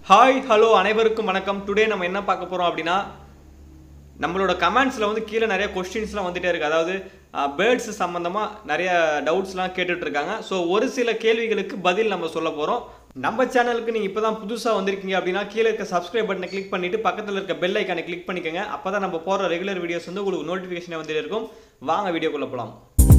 hi hello அனைவருக்கும் வணக்கம் today நம்ம என்ன பார்க்க போகிறோம் அப்படின்னா நம்மளோட கமெண்ட்ஸில் வந்து கீழே நிறைய கொஸ்டின்ஸ்லாம் வந்துட்டே இருக்குது அதாவது பேர்ட்ஸ் சம்மந்தமாக நிறைய டவுட்ஸ்லாம் கேட்டுட்டு இருக்காங்க ஸோ ஒரு சில கேள்விகளுக்கு பதில் நம்ம சொல்ல போகிறோம் நம்ம சேனலுக்கு நீங்கள் இப்போ தான் புதுசாக வந்திருக்கீங்க அப்படின்னா கீழே இருக்க சப்ஸ்கிரைப் பட்டனை கிளிக் பண்ணிவிட்டு பக்கத்தில் இருக்க பெல் ஐக்கானை கிளிக் பண்ணிக்கோங்க அப்போ தான் நம்ம போகிற ரெகுலர் வீடியோஸ் வந்து உங்களுக்கு நோட்டிஃபிகேஷன் வந்துட்டே இருக்கும் வாங்க வீடியோக்குள்ளே போகலாம்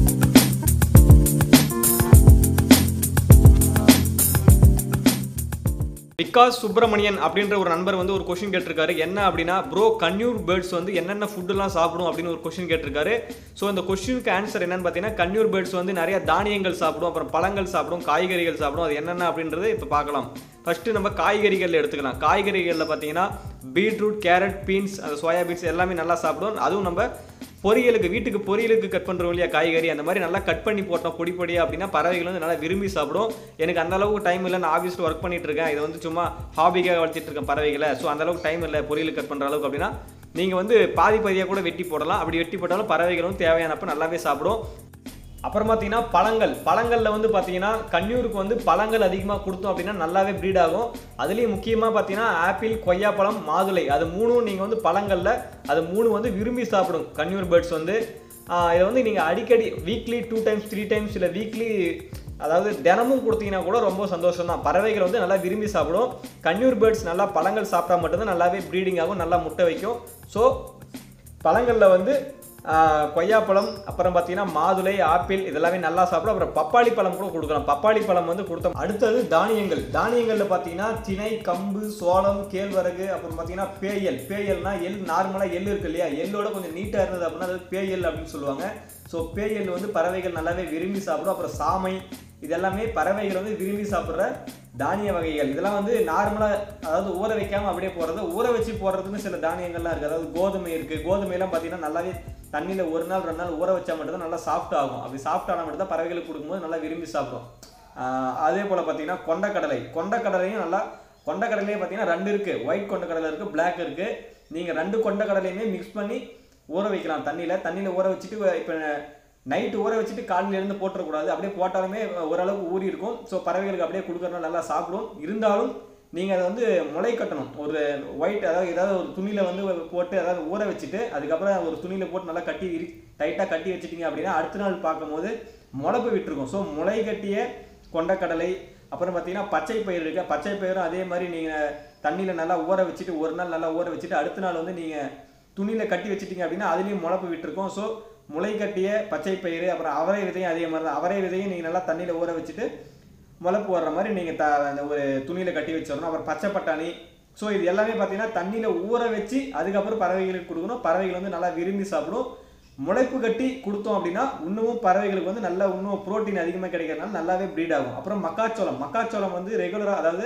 விகாஸ் சுப்பிரமணியன் அப்படின்ற ஒரு நண்பர் வந்து ஒரு கொஷின் கேட்டிருக்காரு என்ன அப்படின்னா ப்ரோ கன்யூர் பேர்ட்ஸ் வந்து என்னென்ன ஃபுட்டுலாம் சாப்பிடும் அப்படின்னு ஒரு கொஷின் கேட்டிருக்காரு ஸோ இந்த கொஷினுக்கு ஆன்சர் என்னன்னு பார்த்தீங்கன்னா கன்யூர் பேர்ட்ஸ் வந்து நிறைய தானியங்கள் சாப்பிடும் அப்புறம் பழங்கள் சாப்பிடும் காய்கறிகள் சாப்பிடும் அது என்னென்ன அப்படின்றது இப்போ பார்க்கலாம் ஃபஸ்ட்டு நம்ம காய்கறிகள் எடுத்துக்கலாம் காய்கறிகளில் பார்த்தீங்கன்னா பீட்ரூட் கேரட் பீன்ஸ் அந்த சோயா பீன்ஸ் எல்லாமே நல்லா சாப்பிடும் அதுவும் நம்ம பொரியலுக்கு வீட்டுக்கு பொரியலுக்கு கட் பண்ணுறோம் இல்லையா காய்கறி அந்த மாதிரி நல்லா கட் பண்ணி போட்டோம் பொடி பொடியாக அப்படின்னா பறவைகள் வந்து நல்லா விரும்பி சாப்பிடும் எனக்கு அந்த அளவுக்கு டைம் இல்லை நான் ஆஃபீஸில் ஒர்க் பண்ணிட்டு இருக்கேன் இதை வந்து சும்மா ஹாபிக்காக வளர்த்திட்டு இருக்கேன் பறவைகளை ஸோ அந்த அளவுக்கு டைம் இல்லை பொரியல் கட் பண்ணுற அளவுக்கு அப்படின்னா நீங்கள் வந்து பாதி பாதியாக கூட வெட்டி போடலாம் அப்படி வெட்டி போட்டாலும் பறவைகள் வந்து தேவையானப்ப நல்லாவே சாப்பிடும் அப்புறம் பார்த்தீங்கன்னா பழங்கள் பழங்களில் வந்து பார்த்தீங்கன்னா கன்னியூருக்கு வந்து பழங்கள் அதிகமாக கொடுத்தோம் அப்படின்னா நல்லாவே ப்ரீட் ஆகும் அதுலேயும் முக்கியமாக பார்த்தீங்கன்னா ஆப்பிள் கொய்யாப்பழம் மாதுளை அது மூணும் நீங்கள் வந்து பழங்களில் அது மூணு வந்து விரும்பி சாப்பிடும் கன்னியூர் பேர்ட்ஸ் வந்து ஆஹ் இதை வந்து நீங்கள் அடிக்கடி weekly two times three times இல்லை வீக்லி அதாவது தினமும் கொடுத்தீங்கன்னா கூட ரொம்ப சந்தோஷம் தான் பறவைகள் வந்து நல்லா விரும்பி சாப்பிடும் கன்னியூர் பேர்ட்ஸ் நல்லா பழங்கள் சாப்பிட்டா மட்டும்தான் நல்லாவே ப்ரீடிங் ஆகும் நல்லா முட்டை வைக்கும் ஸோ பழங்களில் வந்து ஆஹ், கொய்யாப்பழம் அப்புறம் பார்த்தீங்கன்னா மாதுளை ஆப்பிள் இதெல்லாமே நல்லா சாப்பிடும் அப்புறம் பப்பாளி பழம் கூட கொடுக்கலாம் பப்பாளி பழம் வந்து கொடுத்தோம் அடுத்தது தானியங்கள் தானியங்களில் பார்த்தீங்கன்னா திணை கம்பு சோளம் கேழ்வரகு அப்புறம் பார்த்தீங்கன்னா பேயல் பேயல்னா எள் நார்மலாக எள் இருக்கு இல்லையா எள்ளோட கொஞ்சம் நீட்டாக இருந்தது அப்படின்னா அது பேயல் அப்படின்னு சொல்லுவாங்க ஸோ பேயல் வந்து பறவைகள் நல்லாவே விரும்பி சாப்பிடும் அப்புறம் சாமை இதெல்லாமே பறவைகள் வந்து விரும்பி சாப்பிட்ற தானிய வகைகள் இதெல்லாம் வந்து நார்மலாக அதாவது ஊற வைக்காம அப்படியே போடுறது ஊற வச்சு போடுறதுன்னு சில தானியங்கள்லாம் இருக்குது அதாவது கோதுமை இருக்குது கோதுமையெல்லாம் பார்த்தீங்கன்னா நல்லாவே தண்ணியில் ஒரு நாள் ரெண்டு நாள் ஊற வச்சா மட்டும்தான் நல்லா சாஃப்ட் ஆகும் அப்படி சாஃப்ட் ஆனால் மட்டும் தான் பறவைகளுக்கு கொடுக்கும்போது நல்லா விரும்பி சாப்பிடும் ஆஹ் அதே போல் பார்த்தீங்கன்னா கொண்டக்கடலை கொண்டக்கடலையும் நல்லா கொண்டக்கடலையே பார்த்தீங்கன்னா ரெண்டு இருக்குது ஒயிட் கொண்டக்கடலை இருக்குது பிளாக் இருக்குது நீங்கள் ரெண்டு கொண்டக்கடலையுமே மிக்ஸ் பண்ணி ஊற வைக்கலாம் தண்ணியில் தண்ணியில் ஊற வச்சுட்டு இப்போ நைட்டு ஊற வச்சுட்டு காலையில இருந்து போட்டுறக்கூடாது அப்படியே போட்டாலுமே ஓரளவுக்கு ஊறி இருக்கும் ஸோ பறவைகளுக்கு அப்படியே கொடுக்கறதுனால நல்லா சாப்பிடும் இருந்தாலும் நீங்கள் அதை வந்து முளை கட்டணும் ஒரு ஒயிட் அதாவது ஏதாவது ஒரு துணியில் வந்து போட்டு அதாவது ஊற வச்சுட்டு அதுக்கப்புறம் ஒரு துணியில் போட்டு நல்லா கட்டி இரு டைட்டாக கட்டி வச்சிட்டீங்க அப்படின்னா அடுத்த நாள் பார்க்கும்போது முளைப்பு விட்டுருக்கும் ஸோ முளை கட்டிய கொண்டக்கடலை அப்புறம் பார்த்தீங்கன்னா பச்சை பயிர் இருக்கு பச்சை பயிரும் அதே மாதிரி நீங்கள் தண்ணியில் நல்லா ஊற வச்சுட்டு ஒரு நாள் நல்லா ஊற வச்சுட்டு அடுத்த நாள் வந்து நீங்கள் துணியில் கட்டி வச்சிட்டீங்க அப்படின்னா அதுலேயும் முளைப்பு விட்டுருக்கும் ஸோ முளை கட்டிய பச்சை பயிறு அப்புறம் அவரை விதையும் அதே மாதிரி தான் அவரை விதையும் நீங்கள் நல்லா தண்ணியில் ஊற வச்சுட்டு முளைப்பு வர்ற மாதிரி நீங்கள் த அந்த ஒரு துணியில் கட்டி வச்சிடணும் அப்புறம் பச்சை பட்டாணி ஸோ இது எல்லாமே பார்த்தீங்கன்னா தண்ணியில் ஊற வச்சு அதுக்கப்புறம் பறவைகளுக்கு கொடுக்கணும் பறவைகள் வந்து நல்லா விரும்பி சாப்பிடும் முளைப்பு கட்டி கொடுத்தோம் அப்படின்னா இன்னமும் பறவைகளுக்கு வந்து நல்ல இன்னும் புரோட்டீன் அதிகமாக கிடைக்கிறதுனால நல்லாவே ப்ரீட் ஆகும் அப்புறம் மக்காச்சோளம் மக்காச்சோளம் வந்து ரெகுலராக அதாவது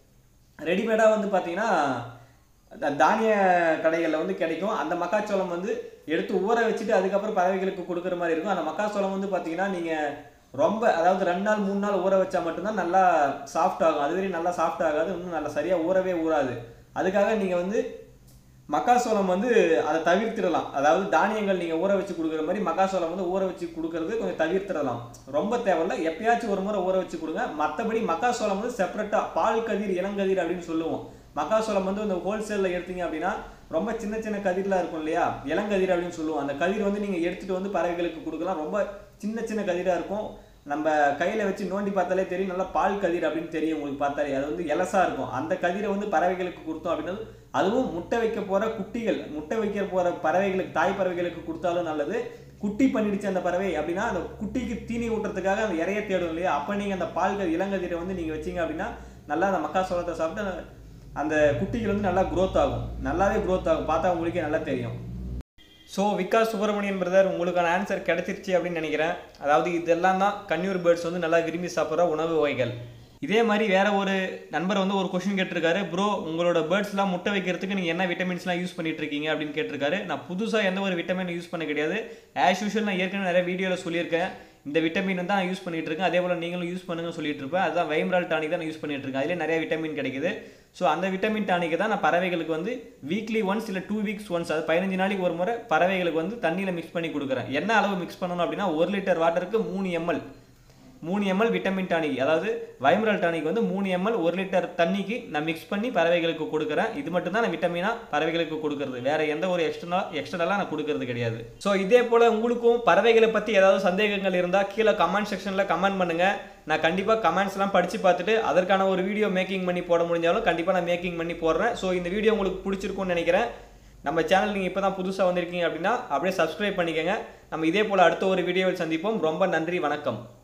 ரெடிமேடாக வந்து பார்த்தீங்கன்னா த- தானிய கடைகளில் வந்து கிடைக்கும் அந்த மக்காச்சோளம் வந்து எடுத்து ஊற வச்சுட்டு அதுக்கப்புறம் பறவைகளுக்கு கொடுக்குற மாதிரி இருக்கும் அந்த மக்காச்சோளம் வந்து பார்த்தீங்கன்னா நீங்கள் ரொம்ப அதாவது ரெண்டு நாள் மூணு நாள் ஊற வச்சா மட்டும்தான் நல்லா சாஃப்ட் ஆகும் அதுவரை நல்லா சாஃப்ட் ஆகாது இன்னும் நல்லா சரியாக ஊறவே ஊறாது அதுக்காக நீங்கள் வந்து மக்காசோளம் வந்து அதை தவிர்த்திடலாம் அதாவது தானியங்கள் நீங்கள் ஊற வச்சு கொடுக்குற மாதிரி மக்காசோளம் வந்து ஊற வச்சு கொடுக்கறது கொஞ்சம் தவிர்த்திடலாம் ரொம்ப தேவையில்ல எப்பயாச்சும் ஒரு முறை ஊற வச்சு கொடுங்க மற்றபடி மக்காசோளம் வந்து செப்பரேட்டாக பால் கதிர் இளங்கதிர் அப்படின்னு சொல்லுவோம் மக்காசோளம் வந்து இந்த ஹோல்சேலில் எடுத்தீங்க அப்படின்னா ரொம்ப சின்ன சின்ன கதிர்லாம் இருக்கும் இல்லையா இளங்கதிர் அப்படின்னு சொல்லுவோம் அந்த கதிர் வந்து நீங்கள் எடுத்துகிட்டு வந்து பறவைகளுக்கு கொடுக்கலாம் ரொம்ப சின்ன சின்ன கதிராக இருக்கும் நம்ம கையில் வச்சு நோண்டி பார்த்தாலே தெரியும் நல்லா பால் கதிர் அப்படின்னு தெரியும் உங்களுக்கு பார்த்தாலே அது வந்து எலசா இருக்கும் அந்த கதிரை வந்து பறவைகளுக்கு கொடுத்தோம் அப்படின்னா அதுவும் முட்டை வைக்க போகிற குட்டிகள் முட்டை வைக்க போகிற பறவைகளுக்கு தாய் பறவைகளுக்கு கொடுத்தாலும் நல்லது குட்டி பண்ணிடுச்சு அந்த பறவை அப்படின்னா அந்த குட்டிக்கு தீனி ஊட்டுறதுக்காக அந்த இறைய தேடும் இல்லையா அப்போ நீங்கள் அந்த பால் கதி இளங்கதிரை வந்து நீங்கள் வச்சீங்க அப்படின்னா நல்லா அந்த மக்காசோளத்தை சாப்பிட்டு அந்த- அந்த குட்டிகள் வந்து நல்லா growth ஆகும் நல்லாவே growth ஆகும் பார்த்தா உங்களுக்கே நல்லா தெரியும் ஸோ விகாஸ் சுப்பிரமணியன் பிரதர் உங்களுக்கான ஆன்சர் கிடைச்சிருச்சு அப்படின்னு நினைக்கிறேன் அதாவது இதெல்லாம் தான் கன்னியூர் பேர்ட்ஸ் வந்து நல்லா விரும்பி சாப்பிட்ற உணவு வகைகள் இதே மாதிரி வேற ஒரு நண்பர் வந்து ஒரு கொஷின் கேட்டிருக்காரு ப்ரோ உங்களோட பேர்ட்ஸ்லாம் முட்டை வைக்கிறதுக்கு நீங்கள் என்ன விட்டமின்ஸ்லாம் யூஸ் பண்ணிட்டு இருக்கீங்க அப்படின்னு கேட்டிருக்காரு நான் புதுசாக எந்த ஒரு விட்டமின் யூஸ் பண்ண கிடையாது ஆஸ் யூஷுவல் நான் ஏற்கனவே நிறைய வீடியோவில் சொல்லியிருக்கேன் இந்த விட்டமின் தான் நான் யூஸ் பண்ணிட்டு இருக்கேன் அதே போல் நீங்களும் யூஸ் பண்ணுங்க சொல்லிட்டு இருப்பேன் அதுதான் வைம்ரால் டானிக் தான் நான் யூஸ் பண்ணிட்டு இருக்கேன் அதிலே நிறைய விட்டமின் கிடைக்குது ஸோ அந்த விட்டமின் டானிக்கை தான் நான் பறவைகளுக்கு வந்து வீக்லி ஒன்ஸ் இல்லை டூ வீக்ஸ் ஒன்ஸ் அது பதினஞ்சு நாளைக்கு ஒரு முறை பறவைகளுக்கு வந்து தண்ணியில் மிக்ஸ் பண்ணி கொடுக்குறேன் என்ன அளவு மிக்ஸ் பண்ணணும் அப்படின்னா ஒரு லிட்டர் வாட்டருக்கு மூணு எம்எல் மூணு எம்எல் விட்டமின் டானிக் அதாவது வைமரல் டானிக் வந்து மூணு எம்எல் ஒரு லிட்டர் தண்ணிக்கு நான் மிக்ஸ் பண்ணி பறவைகளுக்கு கொடுக்குறேன் இது மட்டும் தான் நான் விட்டமினா பறவைகளுக்கு கொடுக்கறது வேற எந்த ஒரு எக்ஸ்ட்ரா எக்ஸ்ட்ரலாக நான் கொடுக்கறது கிடையாது ஸோ இதே போல் உங்களுக்கும் பறவைகளை பற்றி ஏதாவது சந்தேகங்கள் இருந்தால் கீழே கமெண்ட் செக்ஷனில் கமெண்ட் பண்ணுங்க நான் கண்டிப்பாக கமெண்ட்ஸ்லாம் படித்து பார்த்துட்டு அதற்கான ஒரு வீடியோ மேக்கிங் பண்ணி போட முடிஞ்சாலும் கண்டிப்பாக நான் மேக்கிங் பண்ணி போடுறேன் ஸோ இந்த வீடியோ உங்களுக்கு பிடிச்சிருக்கும்னு நினைக்கிறேன் நம்ம சேனல் நீங்கள் இப்போ தான் புதுசாக வந்திருக்கீங்க அப்படின்னா அப்படியே சப்ஸ்கிரைப் பண்ணிக்கோங்க நம்ம இதே போல் அடுத்த ஒரு வீடியோவில் சந்திப்போம் ரொம்ப நன்றி வணக்கம்